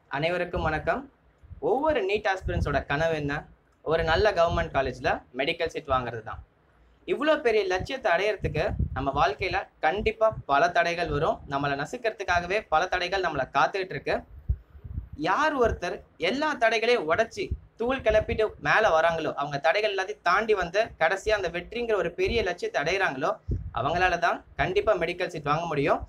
அனைவருக்கும் வணக்கம் ஒவ்வொரு நீட் ஆஸ்பிரன்ஸோட கனவு என்ன ஒரு நல்ல கவர்மெண்ட் காலேஜில் மெடிக்கல் சீட் வாங்குறது தான் இவ்வளோ பெரிய லட்சியத்தை அடையிறதுக்கு நம்ம வாழ்க்கையில் கண்டிப்பாக பல தடைகள் வரும் நம்மளை நசுக்கிறதுக்காகவே பல தடைகள் நம்மளை காத்துக்கிட்டு இருக்கு யார் ஒருத்தர் எல்லா தடைகளையும் உடைச்சி தூள் கிளப்பிட்டு மேலே வராங்களோ அவங்க தடைகள் எல்லாத்தையும் தாண்டி வந்து கடைசியாக அந்த வெற்றிங்கிற ஒரு பெரிய லட்சியத்தை அடையிறாங்களோ அவங்களால தான் கண்டிப்பாக மெடிக்கல் சீட் வாங்க முடியும்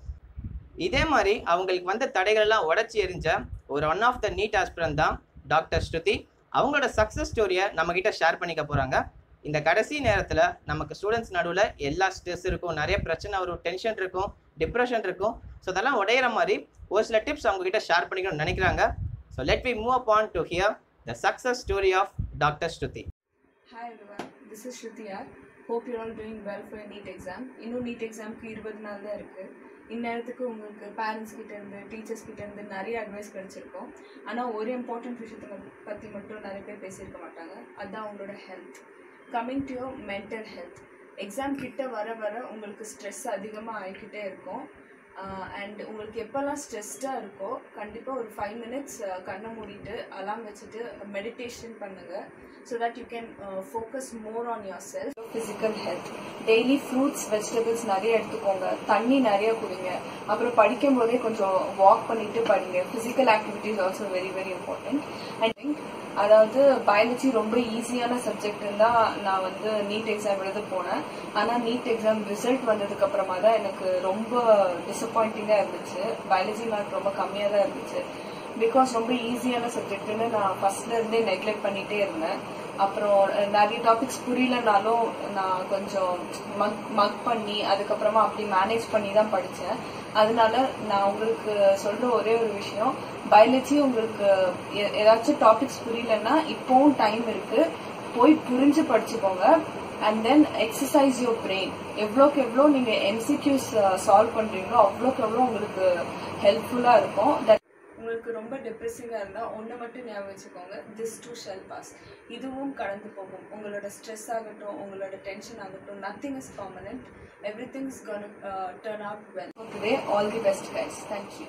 இதே மாதிரி அவங்களுக்கு வந்த தடைகள் எல்லாம் உடச்சி எரிஞ்ச ஒரு one of the NEET aspirant தான் டாக்டர் ஸ்ருதி அவங்களோட சக்ஸஸ் ஸ்டோரியை நம்மக்கிட்ட ஷேர் பண்ணிக்க போகிறாங்க இந்த கடைசி நேரத்தில் நமக்கு ஸ்டூடெண்ட்ஸ் நடுவில் எல்லா ஸ்ட்ரெஸ் இருக்கும் நிறைய பிரச்சனை வரும் டென்ஷன் இருக்கும் டிப்ரெஷன் இருக்கும் ஸோ அதெல்லாம் உடையிற மாதிரி ஒரு சில டிப்ஸ் அவங்ககிட்ட ஷேர் பண்ணிக்கணும்னு நினைக்கிறாங்க so let we move up on to hear the success story of doctor Shruti Hi everyone, this is Shruti R. Hope you're all doing well for your NEET exam. இன்னும் NEET எக்ஸாம்க்கு இருபது நாள் தான் இருக்குது இந்நேரத்துக்கு உங்களுக்கு பேரண்ட்ஸ் கிட்ட இருந்து டீச்சர்ஸ் கிட்ட இருந்து நிறைய அட்வைஸ் கிடைச்சிருக்கும் ஆனால் ஒரு இம்பார்ட்டன்ட் விஷயத்தை பற்றி மட்டும் நிறைய பேர் பேசியிருக்க மாட்டாங்க அதுதான் உங்களோட health coming to your mental health exam கிட்ட வர வர உங்களுக்கு ஸ்ட்ரெஸ் அதிகமாக ஆகிக்கிட்டே இருக்கும் அண்ட் உங்களுக்கு எப்போல்லாம் ஸ்ட்ரெஸ்டாக இருக்கோ கண்டிப்பாக ஒரு ஃபைவ் மினிட்ஸ் கண்ணை மூடிட்டு அலாம் வச்சுட்டு மெடிடேஷன் பண்ணுங்கள் so that you can focus more on yourself physical health daily fruits vegetables நிறைய எடுத்துக்கோங்க தண்ணி நிறைய குடிங்க அப்புறம் படிக்கும் போதே கொஞ்சம் வாக் பண்ணிட்டு படிங்க physical activities also very very important and think அதாவது பயாலஜி ரொம்ப ஈஸியான சப்ஜெக்ட்னு தான் நான் வந்து நீட் எக்ஸாம் எழுத போனேன் ஆனால் நீட் எக்ஸாம் ரிசல்ட் வந்ததுக்கு அப்புறமா தான் எனக்கு ரொம்ப டிசப்பாயிண்டிங்காக இருந்துச்சு பயாலஜி மார்க் ரொம்ப கம்மியாக தான் இருந்துச்சு பிகாஸ் ரொம்ப ஈஸியான சப்ஜெக்ட்னு நான் ஃபர்ஸ்ட்ல இருந்தே நெக்லெக்ட் பண்ணிட்டே இருந்தேன் அப்புறம் நிறைய டாபிக்ஸ் புரியலனாலும் நான் கொஞ்சம் மக் மக் பண்ணி அதுக்கப்புறமா அப்படி மேனேஜ் பண்ணி தான் படித்தேன் அதனால நான் உங்களுக்கு சொல்ற ஒரே ஒரு விஷயம் பயாலஜி உங்களுக்கு எ- ஏதாச்சும் டாபிக்ஸ் புரியலன்னா இப்போவும் டைம் இருக்கு போய் புரிஞ்சு படிச்சுக்கோங்க and then exercise your brain எவ்வளோக்கு எவ்வளோ நீங்க எம்சிக்யூஸ் சால்வ் பண்றீங்களோ அவ்வளோக்கு எவ்வளோ உங்களுக்கு ஹெல்ப்ஃபுல்லா இருக்கும் That- உங்களுக்கு ரொம்ப டிப்ரெசிங்காக இருந்தால் ஒன்று மட்டும் ஞாபகம் வச்சுக்கோங்க திஸ் டூ ஷெல் பாஸ் இதுவும் கடந்து போகும் உங்களோட ஸ்ட்ரெஸ் ஆகட்டும் உங்களோட டென்ஷன் ஆகட்டும் nothing is permanent everything is gonna turn out well today all the best guys thank you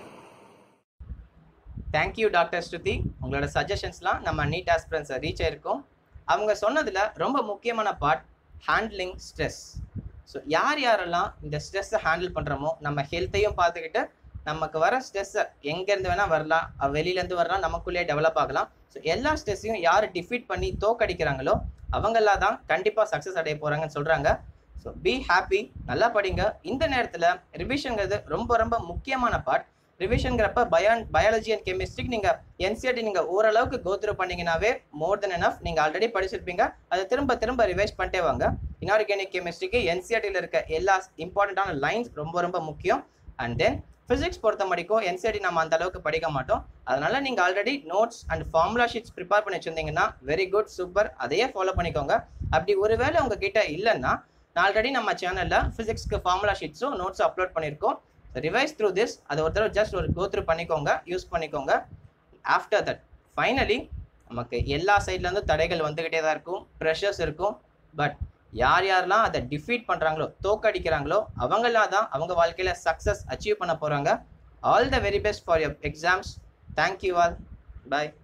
thank you doctor Shruti உங்களோட சஜஷன்ஸ்லாம் நம்ம நீட் ஆஸ்பிரன்ஸை ரீச் ஆயிருக்கோம் அவங்க சொன்னதில் ரொம்ப முக்கியமான பார்ட் ஹேண்ட்லிங் ஸ்ட்ரெஸ் ஸோ யார் யாரெல்லாம் இந்த ஸ்ட்ரெஸ்ஸை ஹேண்டில் பண்ணுறோமோ நம்ம ஹெல்த்தையும் பார்த்துக்கிட்டு நமக்கு வர ஸ்ட்ரெஸ்ஸை எங்கேருந்து வேணால் வரலாம் அஹ் வெளியிலேருந்து வரலாம் நமக்குள்ளேயே டெவலப் ஆகலாம் ஸோ எல்லா ஸ்ட்ரெஸ்ஸையும் யார் டிஃபீட் பண்ணி தோக்கடிக்கிறாங்களோ அவங்கெல்லாம் தான் கண்டிப்பாக சக்ஸஸ் அடைய போகிறாங்கன்னு சொல்கிறாங்க ஸோ பி ஹாப்பி நல்லா படிங்க இந்த நேரத்தில் ரிவிஷன்ங்கிறது ரொம்ப ரொம்ப முக்கியமான பார்ட் ரிவிஷன்ங்கிறப்ப பயான் பயாலஜி அண்ட் கெமிஸ்ட்ரிக்கு நீங்கள் என்சிஆர்டி நீங்கள் ஓரளவுக்கு கோத்ரூ பண்ணீங்கன்னாவே மோர் தென் எனஃப் நீங்கள் ஆல்ரெடி படிச்சிருப்பீங்க அதை திரும்ப திரும்ப ரிவைஸ் பண்ணிட்டே வாங்க இன்ஆர்கானிக் கெமிஸ்ட்ரிக்கு என்சிஆர்டியில் இருக்க எல்லா இம்பார்ட்டண்ட்டான லைன்ஸ் ரொம்ப ரொம்ப முக்கியம் அண்ட் தென் ஃபிசிக்ஸ் பொறுத்த வரைக்கும் என்சிஆர்டி நம்ம அந்த அளவுக்கு படிக்க மாட்டோம் அதனால நீங்கள் already notes and formula sheets prepare பண்ணி வச்சிருந்தீங்கன்னா வெரி குட் சூப்பர் அதையே ஃபாலோ பண்ணிக்கோங்க அப்படி ஒருவேளை உங்ககிட்ட இல்லைன்னா நான் ஆல்ரெடி நம்ம சேனலில் ஃபிசிக்ஸ்க்கு ஃபார்முலா ஷீட்ஸும் நோட்ஸும் அப்லோட் பண்ணியிருக்கோம் ரிவைஸ் த்ரூ திஸ் அதை ஒரு தடவை ஜஸ்ட் ஒரு கோ த்ரூ பண்ணிக்கோங்க யூஸ் பண்ணிக்கோங்க ஆஃப்டர் தட் ஃபைனலி நமக்கு எல்லா சைட்லேருந்து தடைகள் வந்துக்கிட்டே தான் இருக்கும் ப்ரெஷர்ஸ் இருக்கும் பட் யார் யாரெல்லாம் அதை டிஃபீட் பண்ணுறாங்களோ தோக்கடிக்கிறாங்களோ அவங்களாம் தான் அவங்க வாழ்க்கையில் சக்ஸஸ் அச்சீவ் பண்ண போகிறாங்க all the very best for your exams thank you all by